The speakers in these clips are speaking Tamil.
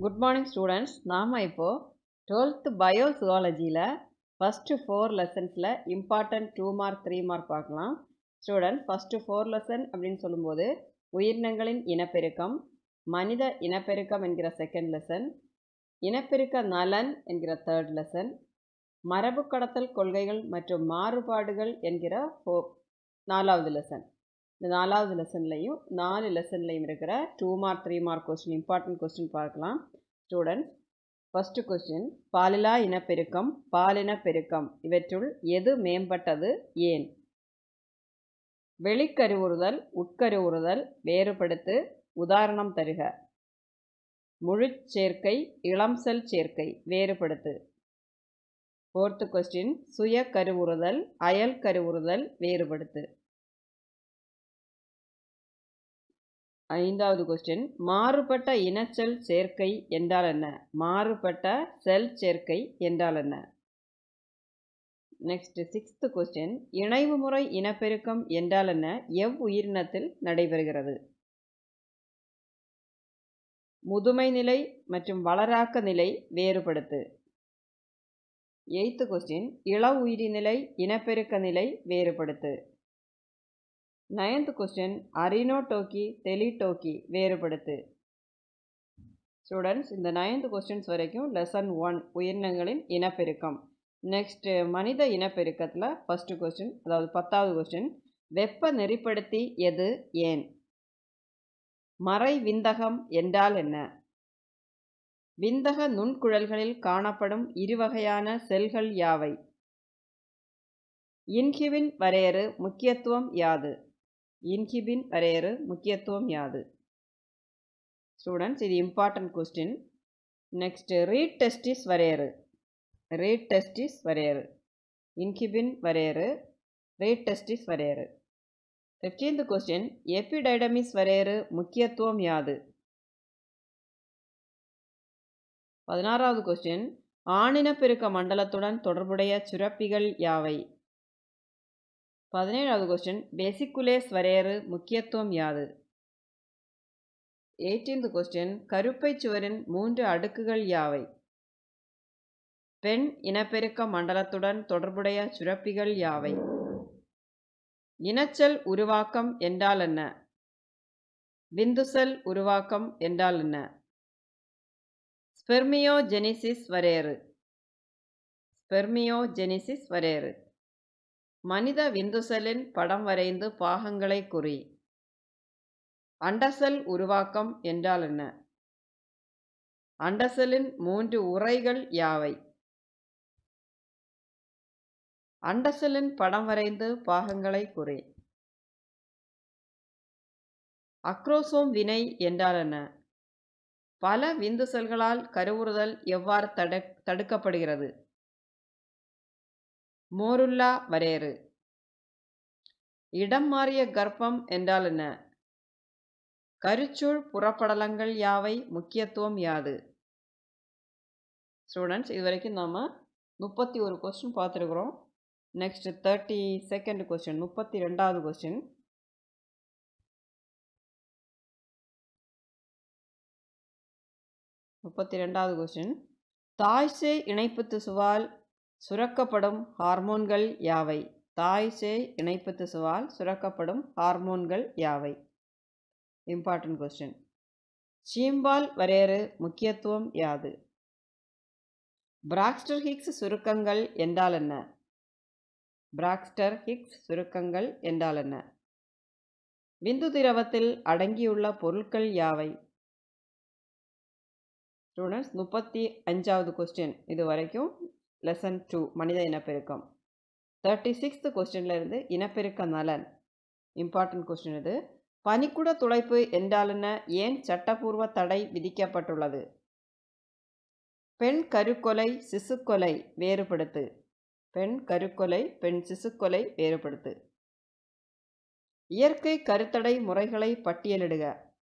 குட் மார்னிங் ஸ்டூடெண்ட்ஸ் நாம் இப்போது டுவெல்த்து பயோ சுவாலஜியில் ஃபஸ்ட்டு ஃபோர் லெசன்ஸில் important two mark three mark பார்க்கலாம் ஸ்டூடெண்ட் ஃபஸ்ட்டு ஃபோர் லெசன் அப்படின்னு சொல்லும்போது உயிரினங்களின் இனப்பெருக்கம் மனித இனப்பெருக்கம் என்கிற செகண்ட் லெசன் இனப்பெருக்க நலன் என்கிற தேர்ட் லெசன் மரபு கடத்தல் கொள்கைகள் மற்றும் மாறுபாடுகள் என்கிற ஃபோ நாலாவது லெசன் இந்த நாலாவது லெசன்லையும் நாலு லெசன்லையும் இருக்கிற two mark three mark question important question பார்க்கலாம் ஸ்டூடெண்ட்ஸ் ஃபஸ்ட்டு கொஸ்டின் பாலிலா இனப்பெருக்கம் பாலினப்பெருக்கம் இவற்றுள் எது மேம்பட்டது ஏன் வெளிக்கருவுறுதல் உட்கருவுறுதல் வேறுபடுத்து உதாரணம் தருக முழுச் சேர்க்கை இளம் செல் சேர்க்கை வேறுபடுத்து ஃபோர்த்து கொஸ்டின் சுய கருவுறுதல் அயல் கருவுறுதல் வேறுபடுத்து ஐந்தாவது கொஸ்டின் மாறுபட்ட இனச்செல் சேர்க்கை என்றால் என்ன மாறுபட்ட செல் சேர்க்கை என்றால் என்ன நெக்ஸ்ட் சிக்ஸ்த் கொஸ்டின் இணைவு முறை இனப்பெருக்கம் என்றால் என்ன எவ் உயிரினத்தில் நடைபெறுகிறது முதுமை நிலை மற்றும் வளராக்க நிலை வேறுபடுத்து எய்த்து கொஸ்டின் இள உயிரி நிலை இனப்பெருக்க நிலை வேறுபடுத்து நைன்த் கொஸ்டின் அரினோடோக்கி டெலிடோக்கி வேறுபடுத்து ஸ்டூடெண்ட்ஸ் இந்த நைன்த் கொஸ்டின்ஸ் வரைக்கும் லெசன் ஒன் உயிரினங்களின் இனப்பெருக்கம் நெக்ஸ்ட் மனித இனப்பெருக்கத்தில் ஃபஸ்ட்டு கொஸ்டின் அதாவது பத்தாவது கொஸ்டின் வெப்ப நெறிப்படுத்தி எது ஏன் மறை விந்தகம் என்றால் என்ன விந்தக நுண்குழல்களில் காணப்படும் இருவகையான செல்கள் யாவை இன்ஹிபின் வரையறு முக்கியத்துவம் யாது இன்ஹிபின் வரையறு முக்கியத்துவம் யாது ஸ்டூடெண்ட்ஸ் இது important question next rete testis வரையறு ரீட் டெஸ்டிஸ் வரையறு இன்ஹிபின் வரையறு ரீட் டெஸ்டிஸ் வரையறு ஃபிஃப்டீன்த் கொஸ்டின் எபிடைடமிஸ் வரையறு முக்கியத்துவம் யாது பதினாறாவது கொஸ்டின் ஆணினப்பெருக்க மண்டலத்துடன் தொடர்புடைய சுரப்பிகள் யாவை பதினேழாவது கொஸ்டின் பெசிகுலேஸ் வரையறு முக்கியத்துவம் யாது எயிட்டீன்த் கொஸ்டின் கருப்பை சுவரின் மூன்று அடுக்குகள் யாவை பெண் இனப்பெருக்க மண்டலத்துடன் தொடர்புடைய சுரப்பிகள் யாவை இனச்சல் உருவாக்கம் என்றால் என்ன விந்துசல் உருவாக்கம் என்றால் என்ன ஸ்பெர்மியோஜெனிசிஸ் வரையறு ஸ்பெர்மியோஜெனிசிஸ் வரையறு மனித விந்துசலின் படம் வரைந்து பாகங்களை குறி அண்டசல் உருவாக்கம் என்றால் என்ன அண்டசலின் மூன்று உரைகள் யாவை அண்டசலின் படம் வரைந்து பாகங்களை குறி அக்ரோசோம் வினை என்றால் என்ன பல விந்து செல்களால் கருவுறுதல் எவ்வாறு தடு தடுக்கப்படுகிறது மோருல்லா வரையறு இடம் மாறிய கர்ப்பம் என்றால் என்ன கருச்சூழ் புறப்படலங்கள் யாவை முக்கியத்துவம் யாது ஸ்டூடெண்ட்ஸ் இது வரைக்கும் நாம் முப்பத்தி ஒரு கொஸ்டின் பார்த்துருக்குறோம் நெக்ஸ்ட் தேர்ட்டி செகண்ட் கொஸ்டின் முப்பத்தி ரெண்டாவது கொஸ்டின் முப்பத்தி ரெண்டாவது கொஸ்டின் தாய்சே இணைப்பு திசுவால் சுரக்கப்படும் ஹார்மோன்கள் யாவை தாய்சே இணைப்பு திசுவால் சுரக்கப்படும் ஹார்மோன்கள் யாவை இம்பார்ட்டன்ட் கொஸ்டின் சீம்பால் வரையறு முக்கியத்துவம் யாது பிராக்ஸ்டர் ஹிக்ஸ் சுருக்கங்கள் என்றால் என்ன பிராக்ஸ்டர் ஹிக்ஸ் சுருக்கங்கள் என்றால் என்ன விந்து திரவத்தில் அடங்கியுள்ள பொருட்கள் யாவை ஸ்டூடெண்ட்ஸ் முப்பத்தி அஞ்சாவது கொஸ்டின் இது வரைக்கும் லெசன் டூ மனித இனப்பெருக்கம் தேர்ட்டி சிக்ஸ்த் கொஸ்டின்ல இருந்து இனப்பெருக்க நலன் இம்பார்ட்டன்ட் கொஸ்டின் இது பனிக்குட துளைப்பு என்றாலென்ன ஏன் சட்டப்பூர்வ தடை விதிக்கப்பட்டுள்ளது பெண் கருக்கொலை சிசுக்கொலை வேறுபடுத்து பெண் கருக்கொலை பெண் சிசுக்கொலை வேறுபடுத்து இயற்கை கருத்தடை முறைகளை பட்டியலிடுக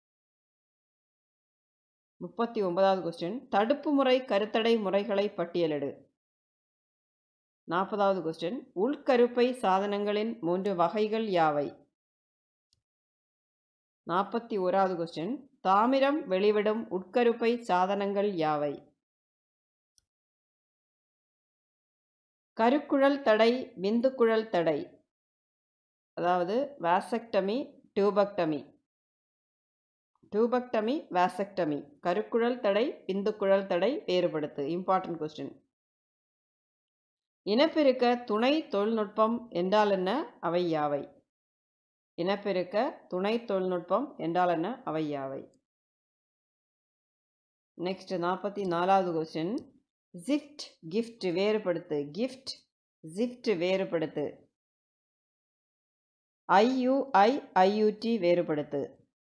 முப்பத்தி ஒன்பதாவது கொஸ்டின் தடுப்பு முறை கருத்தடை முறைகளை பட்டியலிடு நாற்பதாவது கொஸ்டின் உள்கருப்பை சாதனங்களின் மூன்று வகைகள் யாவை நாற்பத்தி ஓராவது கொஸ்டின் தாமிரம் வெளிவிடும் உட்கருப்பை சாதனங்கள் யாவை கருக்குழல் தடை விந்துக்குழல் தடை அதாவது வாசக்டமி டியூபக்டமி டியூபக்டமி வாசக்டமி கருக்குழல் தடை விந்துக்குழல் தடை வேறுபடுத்து இம்பார்ட்டன்ட் கொஸ்டின் இனப்பெருக்க துணை தொழில்நுட்பம் என்றால் என்ன அவை யாவை இனப்பெருக்க துணை தொழில்நுட்பம் என்றால் என்ன அவை யாவை நெக்ஸ்ட் நாற்பத்தி நாலாவது கொஸ்டின் ஜிஃப்ட் கிஃப்ட் வேறுபடுத்து கிஃப்ட் ஜிஃப்ட் வேறுபடுத்து ஐயுஐ ஐயுடி வேறுபடுத்து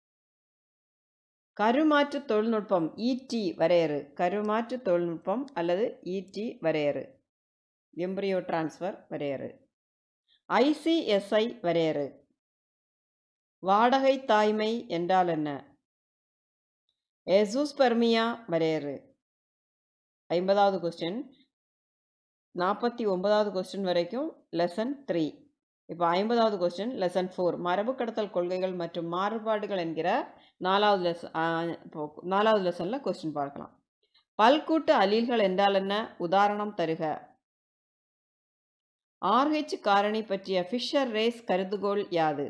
கருமாற்று தொழில்நுட்பம் இடி வரையறு கருமாற்று தொழில்நுட்பம் அல்லது இடி வரையறு எம்ப்ரியோ டிரான்ஸ்ஃபர் வரையறு ஐசிஎஸ்ஐ வரையறு வாடகை தாய்மை என்றால் என்ன எசூஸ்பெர்மியா வரையறு ஐம்பதாவது கொஸ்டின் நாற்பத்தி ஒன்பதாவது கொஸ்டின் வரைக்கும் லெசன் த்ரீ இப்போ ஐம்பதாவது கொஸ்டின் லெசன் ஃபோர் மரபு கடத்தல் கொள்கைகள் மற்றும் மாறுபாடுகள் என்கிற நாலாவது லெசன் நாலாவது லெசனில் கொஸ்டின் பார்க்கலாம் பல்கூட்டு அலீல்கள் என்றால் என்ன உதாரணம் தருக ஆர்ஹெச் காரணி பற்றிய ஃபிஷர் ரேஸ் கருதுகோள் யாது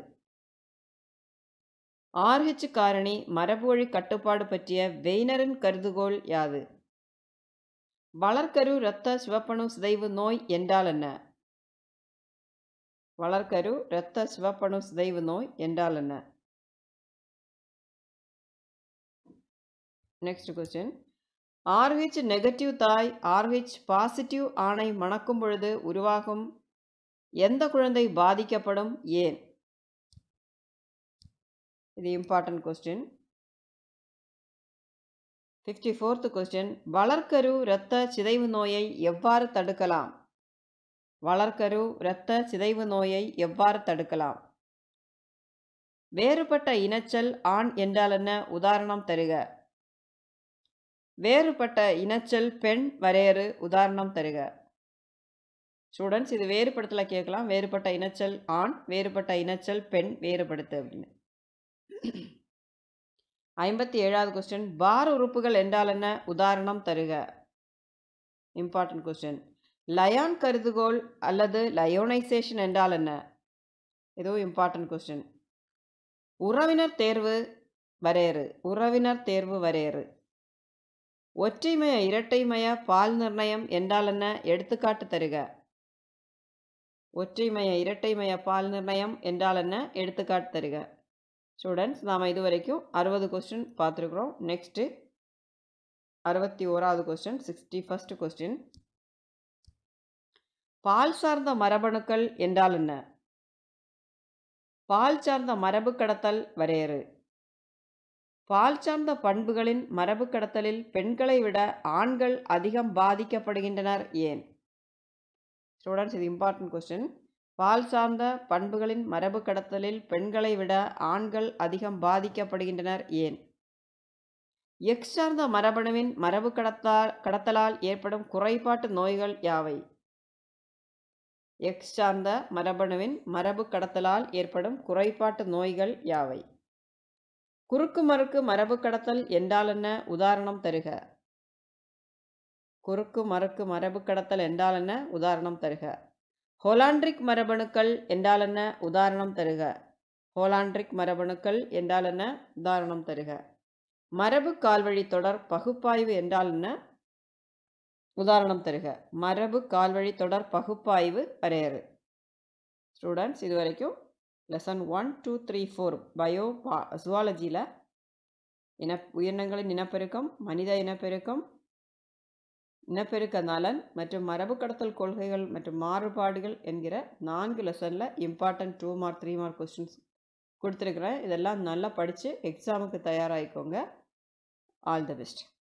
ஆர்ஹெச் காரணி மரபுவழி கட்டுப்பாடு பற்றிய வெய்னரின் கருதுகோள் யாது வளர்க்கரு இரத்த சிவப்பணு சிதைவு நோய் என்றால் என்ன வளர்க்கரு இரத்த சிவப்பணு சிதைவு நோய் என்றால் என்ன நெக்ஸ்ட் கொஸ்டின் ஆர்ஹெச் நெகட்டிவ் தாய் ஆர்ஹெச் பாசிட்டிவ் ஆணை மணக்கும் பொழுது உருவாகும் எந்த குழந்தை பாதிக்கப்படும் ஏன் இது important question fifty fourth question வளர்க்கரு இரத்த சிதைவு நோயை எவ்வாறு தடுக்கலாம் வளர்க்கரு இரத்த சிதைவு நோயை எவ்வாறு தடுக்கலாம் வேறுபட்ட இனச்சல் ஆண் என்றால் என்ன உதாரணம் தருக வேறுபட்ட இனச்சல் பெண் வரையறு உதாரணம் தருக ஸ்டூடெண்ட்ஸ் இது வேறுபடுத்தல கேட்கலாம் வேறுபட்ட இனச்சல் ஆண் வேறுபட்ட இனச்சல் பெண் வேறுபடுத்து அப்படின்னு ஐம்பத்தி ஏழாவது கொஸ்டின் பார் உறுப்புகள் என்றால் என்ன உதாரணம் தருக இம்பார்ட்டன்ட் கொஸ்டின் லயான் கருதுகோள் அல்லது லயோனைசேஷன் என்றால் என்ன இதுவும் இம்பார்ட்டன்ட் கொஸ்டின் உறவினர் தேர்வு வரையறு உறவினர் தேர்வு வரையறு ஒற்றைமய இரட்டைமய பால் நிர்ணயம் என்றால் என்ன எடுத்துக்காட்டு தருக ஒற்றைமய இரட்டைமய பால் நிர்ணயம் என்றால் என்ன எடுத்துக்காட்டு தருக ஸ்டூடெண்ட்ஸ் நாம் இது வரைக்கும் அறுபது கொஸ்டின் பார்த்துருக்குறோம் நெக்ஸ்ட்டு அறுபத்தி ஓராவது கொஸ்டின் சிக்ஸ்டி ஃபஸ்ட் கொஸ்டின் பால் சார்ந்த மரபணுக்கள் என்றால் என்ன பால் சார்ந்த மரபு கடத்தல் வரையறு பால் சார்ந்த பண்புகளின் மரபு கடத்தலில் பெண்களை விட ஆண்கள் அதிகம் பாதிக்கப்படுகின்றனர் ஏன் ஸ்டூடெண்ட்ஸ் இது இம்பார்ட்டன்ட் கொஸ்டின் பால் சார்ந்த பண்புகளின் மரபு கடத்தலில் பெண்களை விட ஆண்கள் அதிகம் பாதிக்கப்படுகின்றனர் ஏன் எக்ஸ் சார்ந்த மரபணுவின் மரபு கடத்தால் கடத்தலால் ஏற்படும் குறைபாட்டு நோய்கள் யாவை எக்ஸ் சார்ந்த மரபணுவின் மரபு கடத்தலால் ஏற்படும் குறைபாட்டு நோய்கள் யாவை குறுக்கு மறுக்கு மரபு கடத்தல் என்றால் என்ன உதாரணம் தருக குறுக்கு மறுக்கு மரபு கடத்தல் என்றால் என்ன உதாரணம் தருக ஹோலாண்ட்ரிக் மரபணுக்கள் என்றால் என்ன உதாரணம் தருக ஹோலாண்ட்ரிக் மரபணுக்கள் என்றால் என்ன உதாரணம் தருக மரபு கால்வழி தொடர் பகுப்பாய்வு என்றால் என்ன உதாரணம் தருக மரபு கால்வழி தொடர் பகுப்பாய்வு வரையறு ஸ்டூடெண்ட்ஸ் இது வரைக்கும் lesson one two three four bio பா சுவாலஜியில் இன உயிரினங்களின் இனப்பெருக்கம் மனித இனப்பெருக்கம் இனப்பெருக்க நலன் மற்றும் மரபு கடத்தல் கொள்கைகள் மற்றும் மாறுபாடுகள் என்கிற நான்கு லெசனில் important two mark three mark questions கொடுத்துருக்குறேன் இதெல்லாம் நல்லா படித்து எக்ஸாமுக்கு தயாராகிக்கோங்க ஆல் தி பெஸ்ட்